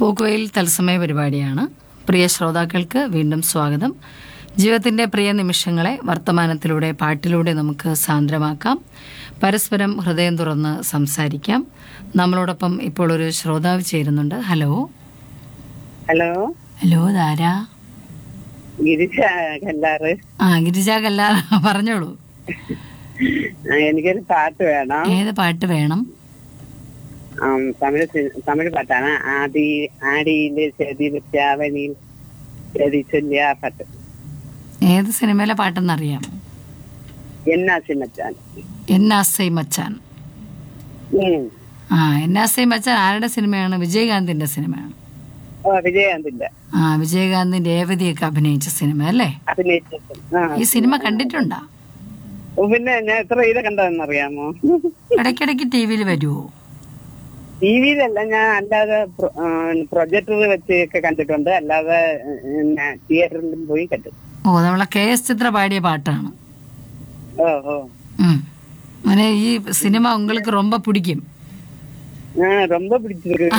പോക്കുവയിൽ തത്സമയ പരിപാടിയാണ് പ്രിയ ശ്രോതാക്കൾക്ക് വീണ്ടും സ്വാഗതം ജീവിതത്തിന്റെ പ്രിയ നിമിഷങ്ങളെ വർത്തമാനത്തിലൂടെ പാട്ടിലൂടെ നമുക്ക് സാന്ദ്രമാക്കാം പരസ്പരം ഹൃദയം തുറന്ന് സംസാരിക്കാം നമ്മളോടൊപ്പം ഇപ്പോൾ ഒരു ശ്രോതാവ് ചേരുന്നുണ്ട് ഹലോ ഹലോ ഹലോ ധാരാ ഗിരിജ കല്ലാറ് ആ ഗിരിജ കല്ലാ പറഞ്ഞോളൂ ആ, എനിക്കൊരു പാട്ട് വേണം ഏത് പാട്ട് വേണം ആം, തമിഴ് സി- തമിഴ് പാട്ടാണ് ആദി ആടിയിലെ ചെതി ചാവനിൽ ചെതി ചൊല്ലിയ ആ പാട്ട് ഏത് സിനിമയിലെ പാട്ടെന്നറിയാം എന്നാസി മച്ചാൻ എന്നാസൈ മച്ചാൻ ഉം. ആ എന്നാസൈ മച്ചാൻ ആരുടെ സിനിമയാണ് വിജയകാന്തിന്റെ സിനിമയാണ് ഓ വിജയകാന്തില്ല ആ വിജയകാന്തിന്റെ രേവതിയൊക്കെ അഭിനയിച്ച സിനിമ അല്ലേ അഭിനയിച്ചത് ആ ഈ സിനിമ കണ്ടിട്ടുണ്ടോ ഓ, പിന്നെ ഞാൻ എത്ര ഇത് കണ്ടതെന്നറിയാമോ ഇടയ്ക്കിടയ്ക്ക് ടി വിയിൽ വരുമോ ടി വിയിലല്ല ഞാൻ അല്ലാതെ പ്രൊജക്ടർ വെച്ച് ഒക്കെ കണ്ടിട്ടുണ്ട് അല്ലാതെ പിന്നെ തിയേറ്ററിലും പോയി കണ്ടു ഓ നമ്മളെ കെ എസ് ചിത്ര പാടിയ പാട്ടാണ് ഓ ഓ ഉം. മോനെ ഈ സിനിമ உங்களுக்கு ரொம்ப பிடிக்கும் ആ ரொம்ப പിടിച്ചിருக்கு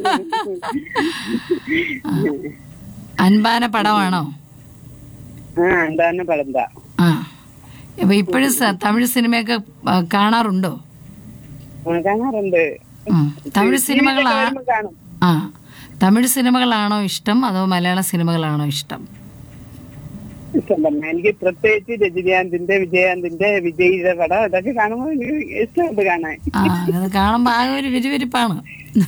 അൻപാന പടമാണോ ആ എന്താണ് പടന്താ ആ അപ്പൊ ഇപ്പോഴും സ- തമിഴ് സിനിമയൊക്കെ ആ, കാണാറുണ്ടോ ആ, കാണാറുണ്ട് ഉം. തമിഴ് സിനിമകളാ വരുമ്പോ കാണും ആ തമിഴ് സിനിമകളാണോ ഇഷ്ടം അതോ മലയാള സിനിമകളാണോ ഇഷ്ടം ഇഷ്ടം തന്നെ എനിക്ക് പ്രത്യേകിച്ച് രജനീകാന്തിന്റെ വിജയകാന്തിന്റെ വിജയിയുടെ പടം അതൊക്കെ കാണുമ്പോൾ എനിക്ക് ഇഷ്ടമുണ്ട് കാണാൻ ആ അത് കാണുമ്പോ ആകെ ഒരു വിരുവിരിപ്പാണ്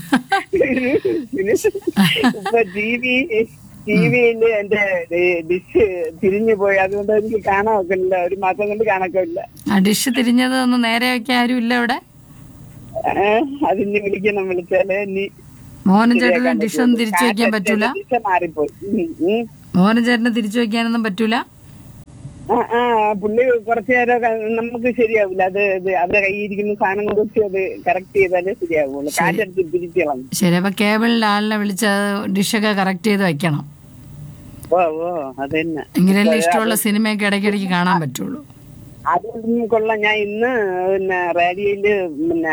പിന്നെ ഇപ്പൊ ടി വി ടി വിയില് എന്റെ ഡിഷ് തിരിഞ്ഞു പോയി അതുകൊണ്ട് എനിക്ക് കാണാൻ ഒക്കില്ല ഒരു മാസം കൊണ്ട് കാണാക്കില്ല ആ ഡിഷ് തിരിഞ്ഞത് ഒന്ന് നേരെ വെക്കാൻ ആരും ഇല്ല ഇവിടെ അതിന് വിളിക്കണം വിളിച്ചാല് ഇനി മോഹനൻ ചേട്ടന് ഡിഷ് ഒന്നും തിരിച്ചു വെക്കാൻ പറ്റൂല ഡിഷ് മാറിപ്പോയി ഉം, ഉം. മോഹനൻ ചേട്ടന് തിരിച്ചു വെക്കാനൊന്നും പറ്റൂല ആ ആ പുള്ളി കുറച്ചു നേരം ക- നമുക്ക് ശരിയാവില്ല അത് ഇത് അവരുടെ കയ്യിരിക്കുന്ന സാധനം കൊണ്ട് വെച്ച് അത് കറക്റ്റ് ചെയ്താലേ ശരിയാവുള്ളൂ കാറ്റടിച്ച് തിരിച്ചു കളഞ്ഞു ശരി അപ്പൊ കേബിളിൽ ആളിനെ വിളിച്ച് ഡിഷൊക്കെ കറക്റ്റ് ചെയ്ത് വെക്കണം ഓ ഓ അത് തന്നെ എങ്കിലല്ലേ ഇഷ്ടമുള്ള സിനിമയൊക്കെ ഇടയ്ക്കിടയ്ക്ക് കാണാൻ പറ്റുള്ളൂ അതൊന്നും കൊള്ളാം ഞാൻ ഇന്ന് പിന്നെ റേഡിയോയില് പിന്നെ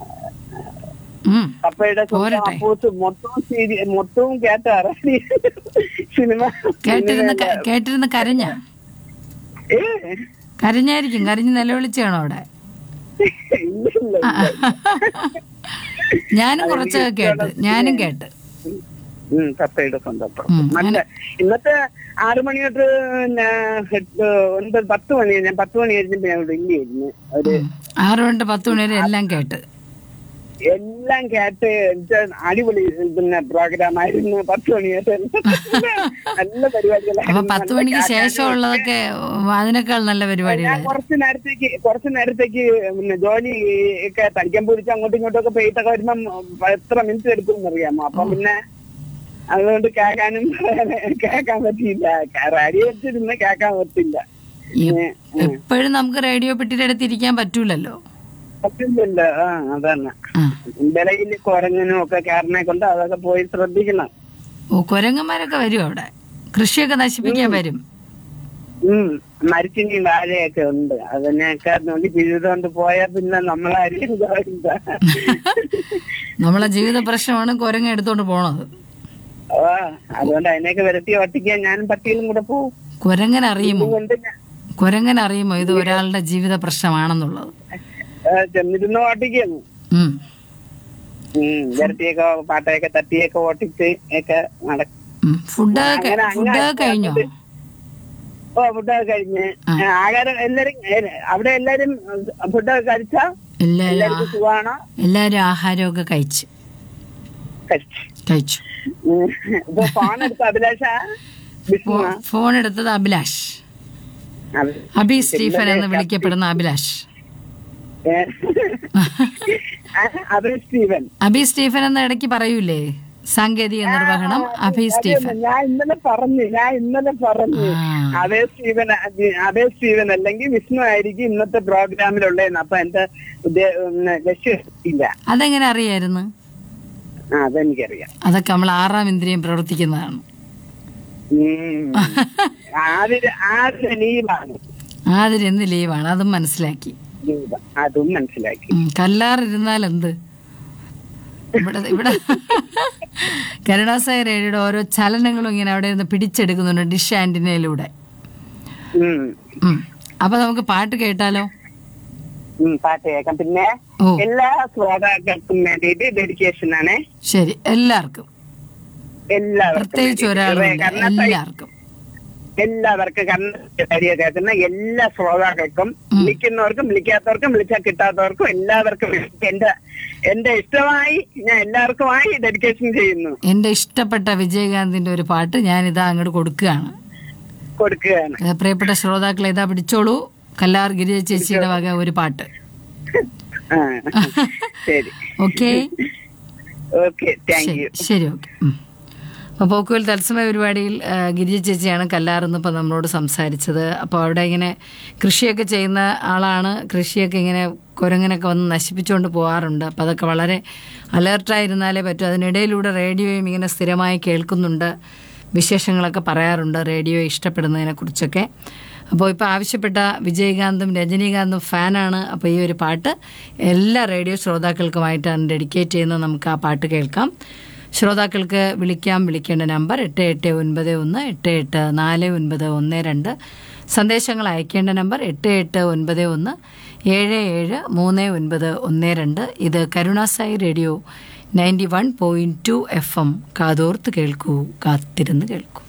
ഉം. കപ്പയുടെ സ്വന്തം പോരട്ടെ. അപ്പൂസ് മൊത്തവും സീരി മൊത്തവും കേട്ടാ റേഡിയോ സിനിമ കേട്ടിരുന്ന് ക- കേട്ടിരുന്ന് കരഞ്ഞ ഏ, കരഞ്ഞായിരിക്കും കരഞ്ഞ് നിലവിളിച്ചാണോ അവിടെ ഇല്ല, ഇല്ല, ഇല്ല. ഞാനും കുറച്ചൊക്കെ കേട്ട് ഞാനും കേട്ട് ഉം, കപ്പയുടെ സ്വന്തം അപ്പം. ഉം, മറ്റേ ഇന്നത്തെ ആറു മണി തൊട്ട് പിന്നെ എട്ട് ഒൻപത് പത്ത് മണി ഞാൻ പത്ത് മണി കഴിഞ്ഞപ്പോ ഞാൻ ഇവിടെ ഇല്ലായിരുന്നു ഒരു ഉം. ആറ് തൊട്ട് പത്ത് മണി വരെ എല്ലാം കേട്ട് എല്ലാം കേട്ട് ഇത് അടിപൊളി പിന്നെ പ്രോഗ്രാം ആയിരുന്നു പത്ത് മണി വരെ നല്ല അപ്പൊ പരിപാടികളായിരുന്നു പത്ത് മണിക്ക് ശേഷമുള്ളതൊക്കെ അതിനേക്കാൾ നല്ല ഞാൻ പരിപാടികളായിരുന്നു കുറച്ച് നേരത്തേക്ക് കുറച്ച് നേരത്തേക്ക് പിന്നെ ജോലി ഒക്കെ തടിക്കാൻ പിടിച്ച് അങ്ങോട്ടും ഇങ്ങോട്ടും ഒക്കെ പോയിട്ടൊക്കെ വരുമ്പം എത്ര മിനിറ്റ് എടുക്കും എന്നറിയാമോ അപ്പൊ പിന്നെ അതുകൊണ്ട് കേൾക്കാനും കേൾക്കാൻ പറ്റിയില്ല റേഡിയോ വെച്ചിരുന്ന് കേൾക്കാൻ പറ്റില്ല എ- എപ്പോഴും നമുക്ക് റേഡിയോ പെട്ടിയുടെ അടുത്ത് ഇരിക്കാൻ പറ്റൂലല്ലോ പറ്റില്ലല്ലോ ആ അതാണ് ആ. വിലയിൽ കുരങ്ങനും ഒക്കെ കയറിനെ കൊണ്ട് അതൊക്കെ പോയി ശ്രദ്ധിക്കണം ഓ കുരങ്ങന്മാരൊക്കെ വരും അവിടെ കൃഷിയൊക്കെ നശിപ്പിക്കാൻ വരും ഉം മരിച്ചിനി വാഴയൊക്കെ ഉണ്ട് അതിനെയൊക്കെ നോക്കി പിഴുതുകൊണ്ട് പോയാൽ പിന്നെ നമ്മളാരും ഇതാവില്ല. നമ്മളെ ജീവിത പ്രശ്നമാണ് കുരങ്ങ എടുത്തോണ്ട് പോണത് ആ അതുകൊണ്ട് അതിനെയൊക്കെ വിരട്ടി ഒട്ടിക്കാൻ ഞാനും പട്ടിയിലും കൂടെ പോവും കുരങ്ങൻ അറിയുമോ അതുകൊണ്ട് ഞാൻ കുരങ്ങൻ അറിയുമോ ഇത് ഒരാളുടെ ജീവിത പ്രശ്നമാണെന്നുള്ളത് ആ, ചെന്നിരുന്ന് ഓട്ടിക്കുന്നു ഉം. ഉം വിരട്ടിയൊക്കെ പാട്ടയൊക്കെ തട്ടിയൊക്കെ ഓട്ടിച്ച് ഒക്കെ നടക്കും ഉം. ഫുഡൊക്കെ അങ്ങനെ അങ്ങ് ഫുഡൊക്കെ കഴിഞ്ഞോ ഓ ഫുഡൊക്കെ കഴിഞ്ഞ് ആഹാരം എല്ലാരും ഏ, അവിടെ എല്ലാരും ഫുഡൊക്കെ കഴിച്ചാ എല്ലാരും എല്ലാവർക്കും സുഖമാണോ എല്ലാരും ആഹാരമൊക്കെ കഴിച്ച് കഴിച്ചു കഴിച്ചു ഉം. ഇപ്പൊ ഫോൺ എടുത്ത അഭിലാഷ വിഷ്ണു ഫോ- ഫോൺ എടുത്തത് അഭിലാഷ് അബി സ്റ്റീഫൻ എന്ന് വിളിക്കപ്പെടുന്ന അഭിലാഷ് അഭി സ്റ്റീവൻ അഭി അബി സ്റ്റീഫൻ എന്ന ഇടയ്ക്ക് പറയൂലേ സാങ്കേതിക നിർവഹണം അബി സ്റ്റീഫൻ ഞാൻ ഇന്നലെ പറഞ്ഞു ഞാൻ ഇന്നലെ പറഞ്ഞു ആ. അതേ സ്റ്റീവൻ അതേ സ്റ്റീവൻ അല്ലെങ്കിൽ വിഷ്ണു ആയിരിക്കും ഇന്നത്തെ പ്രോഗ്രാമിലുള്ളതെന്ന് അപ്പൊ എന്റെ ഉദ്ദേ- ഉം, ലക്ഷ്യം ഇല്ല അതെങ്ങനെ അറിയായിരുന്നു ആ അതെനിക്കറിയാം അതൊക്കെ നമ്മൾ ആറാം ഇന്ദ്രിയം പ്രവർത്തിക്കുന്നതാണ് ഉം. ആദ്യ ആദ്യ ലീവാണ് ആതിര് എന്ത് ലീവാണ് അതും മനസ്സിലാക്കി ലീവ് അതും മനസ്സിലാക്കി ഉം, കല്ലാറിരുന്നാൽ എന്ത് ഇവിടെ ഇവിടെ കരുണാസായി റേഡിയോയുടെ ഓരോ ചലനങ്ങളും ഇങ്ങനെ അവിടെ നിന്ന് പിടിച്ചെടുക്കുന്നുണ്ട് ഡിഷ് ആന്റിനയിലൂടെ ഉം. ഉം. അപ്പൊ നമുക്ക് പാട്ട് കേട്ടാലോ ഉം, പാട്ട് കേൾക്കാം പിന്നെ ഓ എല്ലാ ശ്രോതാക്കൾക്കും വേണ്ടിയിട്ട് ഡെഡിക്കേഷൻ ആണ് ശരി എല്ലാവർക്കും എല്ലാവർക്കും പ്രത്യേകിച്ച് വേണ്ടിയിട്ട്. ഒരാളുണ്ട് കർണാടക എല്ലാവർക്കും എല്ലാവർക്കും കർണാടക റേഡിയോ കേൾക്കുന്ന എല്ലാ ശ്രോതാക്കൾക്കും വിളിക്കുന്നവർക്കും വിളിക്കാത്തവർക്കും വിളിച്ചാൽ കിട്ടാത്തവർക്കും എല്ലാവർക്കും വേണ്ടി എന്റെ എന്റെ ഇഷ്ടമായി ഞാൻ എല്ലാവർക്കുമായി ഡെഡിക്കേഷൻ ചെയ്യുന്നു എന്റെ ഇഷ്ടപ്പെട്ട വിജയകാന്തിന്റെ ഒരു പാട്ട് ഞാൻ ഇതാ അങ്ങോട്ട് കൊടുക്കുകയാണ് കൊടുക്കുകയാണ് ഏ, പ്രിയപ്പെട്ട ശ്രോതാക്കളെ ഇതാ പിടിച്ചോളൂ കല്ലാർ ഗിരിജ ചേച്ചിയുടെ വക ഒരു പാട്ട് ആ, ശരി ഓക്കെ ഓക്കെ താങ്ക് ശരി യു ശരി ഓക്കെ അപ്പോൾ പോക്കുവൽ തത്സമയ പരിപാടിയിൽ ആ, ഗിരിജ ചേച്ചിയാണ് കല്ലാറെന്ന് ഇപ്പോൾ നമ്മളോട് സംസാരിച്ചത് അപ്പോൾ അവിടെ ഇങ്ങനെ കൃഷിയൊക്കെ ചെയ്യുന്ന ആളാണ് കൃഷിയൊക്കെ ഇങ്ങനെ കുരങ്ങനൊക്കെ വന്ന് നശിപ്പിച്ചുകൊണ്ട് പോകാറുണ്ട് അപ്പോൾ അതൊക്കെ വളരെ അലേർട്ടായിരുന്നാലേ പറ്റൂ അതിനിടയിലൂടെ റേഡിയോയും ഇങ്ങനെ സ്ഥിരമായി കേൾക്കുന്നുണ്ട് വിശേഷങ്ങളൊക്കെ പറയാറുണ്ട് റേഡിയോ ഇഷ്ടപ്പെടുന്നതിനെ കുറിച്ചൊക്കെ അപ്പോൾ ഇപ്പോൾ ആവശ്യപ്പെട്ട വിജയകാന്തും രജനീകാന്തും ഫാനാണ് അപ്പോൾ ഈ ഒരു പാട്ട് എല്ലാ റേഡിയോ ശ്രോതാക്കൾക്കുമായിട്ടാണ് ഡെഡിക്കേറ്റ് ചെയ്യുന്നത് നമുക്ക് ആ പാട്ട് കേൾക്കാം ശ്രോതാക്കൾക്ക് വിളിക്കാം വിളിക്കേണ്ട നമ്പർ എട്ട് എട്ട് ഒൻപത് ഒന്ന് എട്ട് എട്ട് നാല് ഒൻപത് ഒന്ന് രണ്ട് സന്ദേശങ്ങൾ അയക്കേണ്ട നമ്പർ എട്ട് എട്ട് ഒൻപത് ഒന്ന് ഏഴ് ഏഴ് മൂന്ന് ഒൻപത് ഒന്ന് രണ്ട് ഇത് കരുണാസായി radio ninety one point two F M കാതോർത്ത് കേൾക്കൂ കാത്തിരുന്ന് കേൾക്കൂ